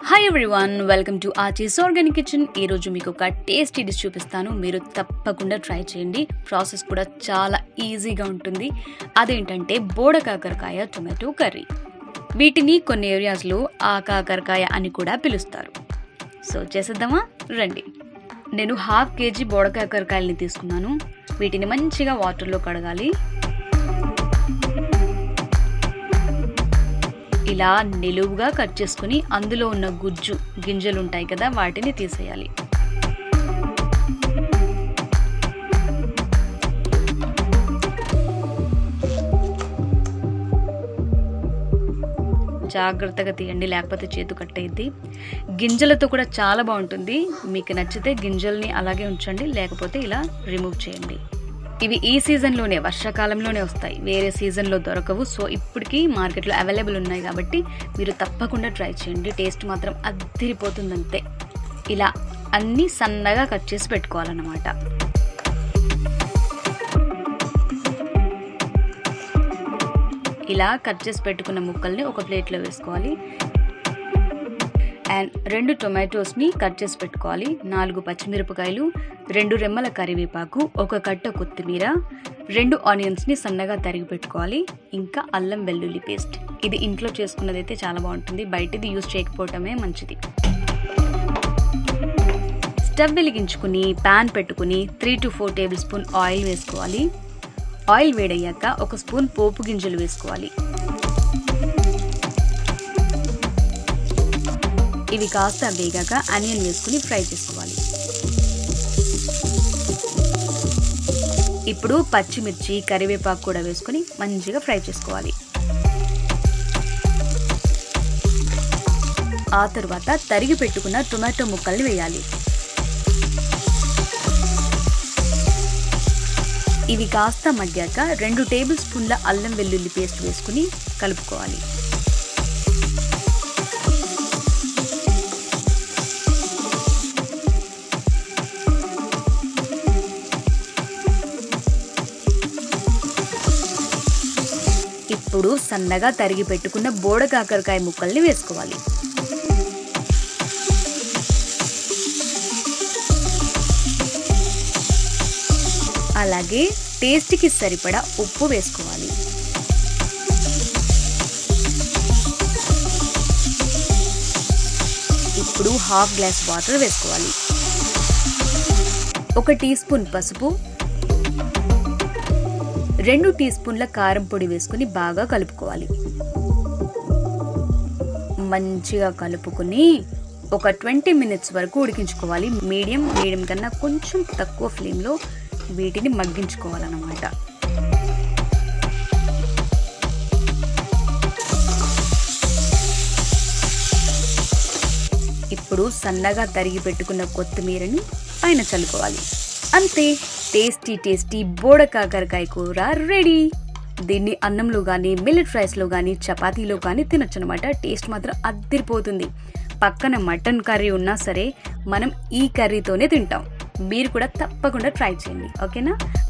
hi everyone welcome to Arti's organic kitchen ఈ రోజు మీకు ఒక టేస్టీ డిష్ చూపిస్తాను మీరు తప్పకుండా ట్రై చేయండి ప్రాసెస్ కూడా చాలా ఈజీగా ఉంటుంది అదేంటంటే బోడ కాకరకాయ టొమాటో కర్రీ వీటిని కొన్ని ఏరియాస్లో ఆ కాకరకాయ అని కూడా పిలుస్తారు సో చేసేద్దామా రండి నేను హాఫ్ కేజీ బోడ కాకరకాయలని తీసుకున్నాను వీటిని మంచిగా వాటర్లో కడగాలి ఇలా నిలువుగా కట్ చేసుకుని అందులో ఉన్న గుజ్జు గింజలు ఉంటాయి కదా వాటిని తీసేయాలి జాగ్రత్తగా తీయండి లేకపోతే చేతు కట్టయిద్ది గింజలతో కూడా చాలా బాగుంటుంది మీకు నచ్చితే గింజల్ని అలాగే ఉంచండి లేకపోతే ఇలా రిమూవ్ చేయండి ఇవి ఈ సీజన్లోనే వర్షాకాలంలోనే వస్తాయి వేరే సీజన్లో దొరకవు సో ఇప్పటికీ మార్కెట్లో అవైలబుల్ ఉన్నాయి కాబట్టి మీరు తప్పకుండా ట్రై చేయండి టేస్ట్ మాత్రం అద్దిరిపోతుందంతే ఇలా అన్నీ సన్నగా కట్ చేసి పెట్టుకోవాలన్నమాట ఇలా కట్ చేసి పెట్టుకున్న ముక్కల్ని ఒక ప్లేట్లో వేసుకోవాలి అండ్ రెండు టొమాటోస్ని కట్ చేసి పెట్టుకోవాలి నాలుగు పచ్చిమిరపకాయలు రెండు రెమ్మల కరివేపాకు ఒక కట్ట కొత్తిమీర రెండు ఆనియన్స్ని సన్నగా తరిగి పెట్టుకోవాలి ఇంకా అల్లం వెల్లుల్లి పేస్ట్ ఇది ఇంట్లో చేసుకున్నదైతే చాలా బాగుంటుంది బయటది యూజ్ చేయకపోవటమే మంచిది స్టవ్ వెలిగించుకుని ప్యాన్ పెట్టుకుని three to four tablespoon oil వేసుకోవాలి ఆయిల్ వేడయ్యాక ఒక స్పూన్ పోపు గింజలు వేసుకోవాలి ఇవి కాస్త వేగాక ఆనియన్ వేసుకుని ఫ్రై చేసుకోవాలి ఇప్పుడు పచ్చిమిర్చి కరివేపాకు కూడా వేసుకుని మంచిగా ఫ్రై చేసుకోవాలి ఆ తర్వాత తరిగి పెట్టుకున్న టొమాటో ముక్కల్ని వేయాలి ఇవి కాస్త మగ్గాక రెండు టేబుల్ స్పూన్ల అల్లం వెల్లుల్లి పేస్ట్ వేసుకుని కలుపుకోవాలి ఇప్పుడు సన్నగా తరిగి పెట్టుకున్న బోడ కాకరకాయ ముక్కల్ని వేసుకోవాలి అలాగే టేస్ట్కి సరిపడా ఉప్పు వేసుకోవాలి ఇప్పుడు హాఫ్ గ్లాస్ వాటర్ వేసుకోవాలి ఒక టీ స్పూన్ పసుపు రెండు టీ స్పూన్ల కారం పొడి వేసుకుని బాగా కలుపుకోవాలి మంచిగా కలుపుకుని ఒక ట్వంటీ మినిట్స్ వరకు ఉడికించుకోవాలి మీడియం మీడియం కన్నా కొంచెం తక్కువ ఫ్లేమ్లో వీటిని మగ్గించుకోవాలన్నమాట ఇప్పుడు సన్నగా తరిగి పెట్టుకున్న కొత్తిమీరని పైన చల్లుకోవాలి అంతే టేస్టీ టేస్టీ బోడ కాకరకాయ కూర రెడీ దీన్ని అన్నంలో కానీ మిల్లెట్ రైస్లో కానీ చపాతీలో కానీ తినొచ్చు అనమాట టేస్ట్ మాత్రం అద్దరిపోతుంది పక్కన మటన్ కర్రీ ఉన్నా సరే మనం ఈ కర్రీతోనే తింటాం మీరు కూడా తప్పకుండా ట్రై చేయండి ఓకేనా